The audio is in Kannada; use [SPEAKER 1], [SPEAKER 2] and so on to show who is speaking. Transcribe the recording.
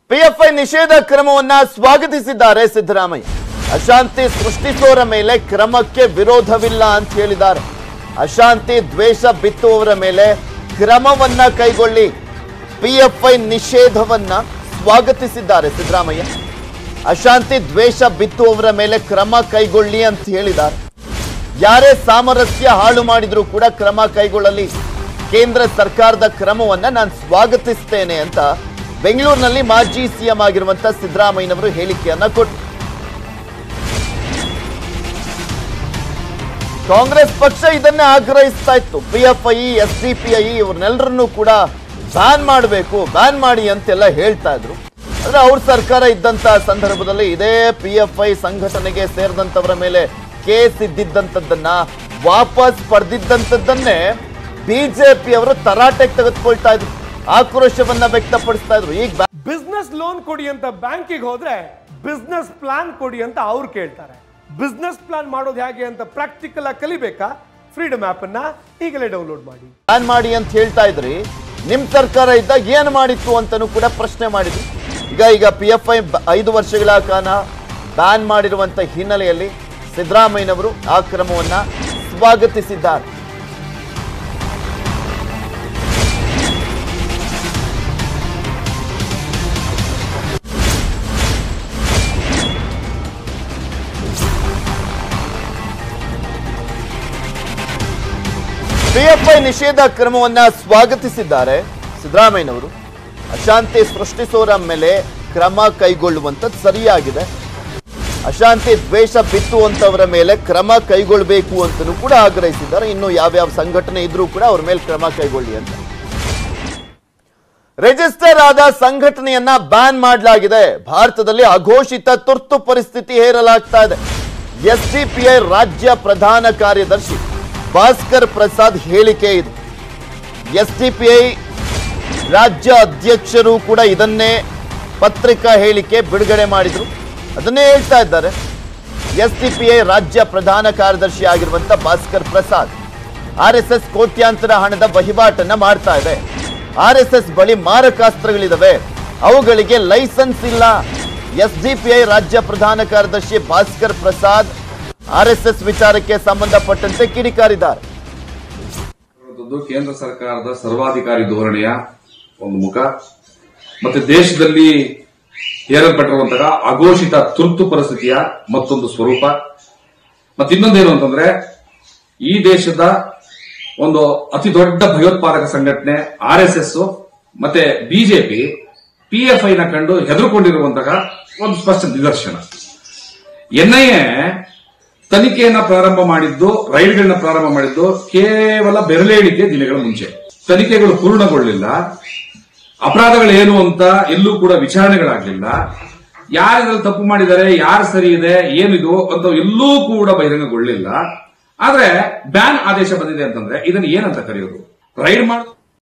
[SPEAKER 1] ಪಿಎಫ್ಐ ನಿಷೇಧ ಕ್ರಮವನ್ನ ಸ್ವಾಗತಿಸಿದ್ದಾರೆ ಸಿದ್ದರಾಮಯ್ಯ ಅಶಾಂತಿ ಸೃಷ್ಟಿಸುವವರ ಮೇಲೆ ಕ್ರಮಕ್ಕೆ ವಿರೋಧವಿಲ್ಲ ಅಂತ ಹೇಳಿದ್ದಾರೆ ಅಶಾಂತಿ ದ್ವೇಷ ಬಿತ್ತುವವರ ಮೇಲೆ ಕ್ರಮವನ್ನ ಕೈಗೊಳ್ಳಿ ಪಿಎಫ್ಐ ನಿಷೇಧವನ್ನ ಸ್ವಾಗತಿಸಿದ್ದಾರೆ ಸಿದ್ದರಾಮಯ್ಯ ಅಶಾಂತಿ ದ್ವೇಷ ಬಿತ್ತುವವರ ಮೇಲೆ ಕ್ರಮ ಕೈಗೊಳ್ಳಿ ಅಂತ ಹೇಳಿದ್ದಾರೆ ಯಾರೇ ಸಾಮರಸ್ಯ ಹಾಳು ಮಾಡಿದ್ರೂ ಕೂಡ ಕ್ರಮ ಕೈಗೊಳ್ಳಲಿ ಕೇಂದ್ರ ಸರ್ಕಾರದ ಕ್ರಮವನ್ನ ನಾನು ಸ್ವಾಗತಿಸ್ತೇನೆ ಅಂತ ಬೆಂಗಳೂರಿನಲ್ಲಿ ಮಾಜಿ ಸಿಎಂ ಆಗಿರುವಂತ ಸಿದ್ದರಾಮಯ್ಯನವರು ಹೇಳಿಕೆಯನ್ನ ಕೊಟ್ಟರು ಕಾಂಗ್ರೆಸ್ ಪಕ್ಷ ಇದನ್ನೇ ಆಗ್ರಹಿಸ್ತಾ ಇತ್ತು PFI S D P I ಇವ್ರನ್ನೆಲ್ಲರನ್ನೂ ಕೂಡ ಬ್ಯಾನ್ ಮಾಡಬೇಕು ಬ್ಯಾನ್ ಮಾಡಿ ಅಂತೆಲ್ಲ ಹೇಳ್ತಾ ಇದ್ರು ಆದ್ರೆ ಅವ್ರ ಸರ್ಕಾರ ಇದ್ದಂತ ಸಂದರ್ಭದಲ್ಲಿ ಇದೇ ಪಿ ಎಫ್ ಐ ಸಂಘಟನೆಗೆ ಸೇರಿದಂತವರ ಮೇಲೆ ಕೇಸ್ ಇದ್ದಿದ್ದಂಥದ್ದನ್ನ ವಾಪಸ್ ಪಡೆದಿದ್ದಂಥದ್ದನ್ನೇ ಬಿಜೆಪಿ ಅವರು ತರಾಟೆಗೆ ತೆಗೆದುಕೊಳ್ತಾ ಇದ್ರು ಆಕ್ರೋಶವನ್ನ ವ್ಯಕ್ತಪಡಿಸ್ತಾ ಇದ್ರು ಈಗ ಬ್ಯಾ-
[SPEAKER 2] ಬಿಸ್ನೆಸ್ ಲೋನ್ ಕೊಡಿ ಅಂತ ಬ್ಯಾಂಕಿಗೆ ಹೋದ್ರೆ ಬಿಸ್ನೆಸ್ ಪ್ಲಾನ್ ಕೊಡಿ ಅಂತ ಅವ್ರು ಕೇಳ್ತಾರೆ ಬಿಸ್ನೆಸ್ ಪ್ಲಾನ್ ಮಾಡೋದು ಹೇಗೆ ಅಂತ ಪ್ರಾಕ್ಟಿಕಲ್ ಆಗಿ ಕಲಿಬೇಕಾ ಫ್ರೀಡಮ್ ಆಪ್ ಅನ್ನ ಈಗಲೇ ಡೌನ್ಲೋಡ್ ಮಾಡಿ
[SPEAKER 1] ಬ್ಯಾನ್ ಮಾಡಿ ಅಂತ ಹೇಳ್ತಾ ಇದ್ರಿ ನಿಮ್ ಸರ್ಕಾರ ಇದ್ದಾಗ ಏನ್ ಮಾಡಿತ್ತು ಅಂತಾನೂ ಕೂಡ ಪ್ರಶ್ನೆ ಮಾಡಿದ್ರು ಈಗ ಈಗ ಪಿ ಎಫ್ ಐ ಐದು ವರ್ಷಗಳ ಕಾಲ ಬ್ಯಾನ್ ಮಾಡಿರುವಂತ ಹಿನ್ನೆಲೆಯಲ್ಲಿ ಸಿದ್ದರಾಮಯ್ಯನವರು ಆ ಕ್ರಮವನ್ನ ಸ್ವಾಗತಿಸಿದ್ದಾರೆ ಪಿಎಫ್ಐ ನಿಷೇಧ ಕ್ರಮವನ್ನ ಸ್ವಾಗತಿಸಿದ್ದಾರೆ ಸಿದ್ದರಾಮಯ್ಯನವರು ಅಶಾಂತಿ ಸೃಷ್ಟಿಸೋರ ಮೇಲೆ ಕ್ರಮ ಕೈಗೊಳ್ಳುವಂಥದ್ದು ಸರಿಯಾಗಿದೆ ಅಶಾಂತಿ ದ್ವೇಷ ಬಿತ್ತುವಂತವರ ಮೇಲೆ ಕ್ರಮ ಕೈಗೊಳ್ಳಬೇಕು ಅಂತಲೂ ಕೂಡ ಆಗ್ರಹಿಸಿದ್ದಾರೆ ಇನ್ನು ಯಾವ್ಯಾವ ಸಂಘಟನೆ ಇದ್ರೂ ಕೂಡ ಅವ್ರ ಮೇಲೆ ಕ್ರಮ ಕೈಗೊಳ್ಳಿ ಅಂತ ರಿಜಿಸ್ಟರ್ ಆದ ಸಂಘಟನೆಯನ್ನ ಬ್ಯಾನ್ ಮಾಡಲಾಗಿದೆ ಭಾರತದಲ್ಲಿ ಅಘೋಷಿತ ತುರ್ತು ಪರಿಸ್ಥಿತಿ ಹೇರಲಾಗ್ತಾ ಇದೆ ಎಸ್ಡಿಪಿಐ ರಾಜ್ಯ ಪ್ರಧಾನ ಕಾರ್ಯದರ್ಶಿ ಭಾಸ್ಕರ್ ಪ್ರಸಾದ್ ಹೇಳಿಕೆ ಇದು ಎಸ್ಡಿಪಿಐ ರಾಜ್ಯ ಅಧ್ಯಕ್ಷರು ಕೂಡ ಇದನ್ನೇ ಪತ್ರಿಕಾ ಹೇಳಿಕೆ ಬಿಡುಗಡೆ ಮಾಡಿದ್ರು ಅದನ್ನೇ ಹೇಳ್ತಾ ಇದ್ದಾರೆ ಎಸ್ಡಿಪಿಐ ರಾಜ್ಯ ಪ್ರಧಾನ ಕಾರ್ಯದರ್ಶಿ ಆಗಿರುವಂತ Bhaskar Prasad R S S ಕೋಟ್ಯಾಂತರ ಹಣದ ವಹಿವಾಟನ್ನ ಮಾಡ್ತಾ ಇದೆ ಆರ್ ಎಸ್ ಎಸ್ ಬಳಿ ಮಾರಕಾಸ್ತ್ರಗಳಿದಾವೆ ಅವುಗಳಿಗೆ ಲೈಸೆನ್ಸ್ ಇಲ್ಲ ಎಸ್ಡಿಪಿಐ ರಾಜ್ಯ ಪ್ರಧಾನ ಕಾರ್ಯದರ್ಶಿ Bhaskar Prasad R S S ವಿಚಾರಕ್ಕೆ ಸಂಬಂಧಪಟ್ಟಂತೆ ಕಿಡಿಕಾರಿದ್ದಾರೆ
[SPEAKER 3] ಇರುವಂತದ್ದು ಕೇಂದ್ರ ಸರ್ಕಾರದ ಸರ್ವಾಧಿಕಾರಿ ಧೋರಣೆಯ ಒಂದು ಮುಖ ಮತ್ತೆ ದೇಶದಲ್ಲಿ ಹೇರಲ್ಪಟ್ಟಿರುವಂತಹ ಅಘೋಷಿತ ತುರ್ತು ಪರಿಸ್ಥಿತಿಯ ಮತ್ತೊಂದು ಸ್ವರೂಪ ಮತ್ತೆ ಇನ್ನೊಂದೇನು ಅಂತಂದ್ರೆ ಈ ದೇಶದ ಒಂದು ಅತಿ ದೊಡ್ಡ ಭಯೋತ್ಪಾದಕ ಸಂಘಟನೆ ಆರ್ ಎಸ್ ಎಸ್ ಮತ್ತೆ ಬಿಜೆಪಿ ಪಿಎಫ್ಐ ನ ಕಂಡು ಹೆದರುಕೊಂಡಿರುವಂತಹ ಒಂದು ಸ್ಪಷ್ಟ ನಿದರ್ಶನ ಎನ್ಐಎ ತನಿಖೆಯನ್ನ ಪ್ರಾರಂಭ ಮಾಡಿದ್ದು ರೈಡ್ಗಳನ್ನ ಪ್ರಾರಂಭ ಮಾಡಿದ್ದು ಕೇವಲ ಬೆರಳೆಣಿಕೆ ದಿನಗಳ ಮುಂಚೆ ತನಿಖೆಗಳು ಪೂರ್ಣಗೊಳ್ಳಿಲ್ಲ ಅಪರಾಧಗಳೇನು ಅಂತ ಎಲ್ಲೂ ಕೂಡ ವಿಚಾರಣೆಗಳಾಗಲಿಲ್ಲ ಯಾರಿದ್ರಲ್ಲಿ ತಪ್ಪು ಮಾಡಿದ್ದಾರೆ ಯಾರು ಸರಿ ಇದೆ ಏನಿದು ಅಂತ ಎಲ್ಲೂ ಕೂಡ ಬಹಿರಂಗಗೊಳ್ಳಿಲ್ಲ ಆದ್ರೆ ಬ್ಯಾನ್ ಆದೇಶ ಬಂದಿದೆ ಅಂತಂದ್ರೆ ಇದನ್ನ ಏನಂತ ಕರೆಯೋದು ರೈಡ್ ಮಾಡ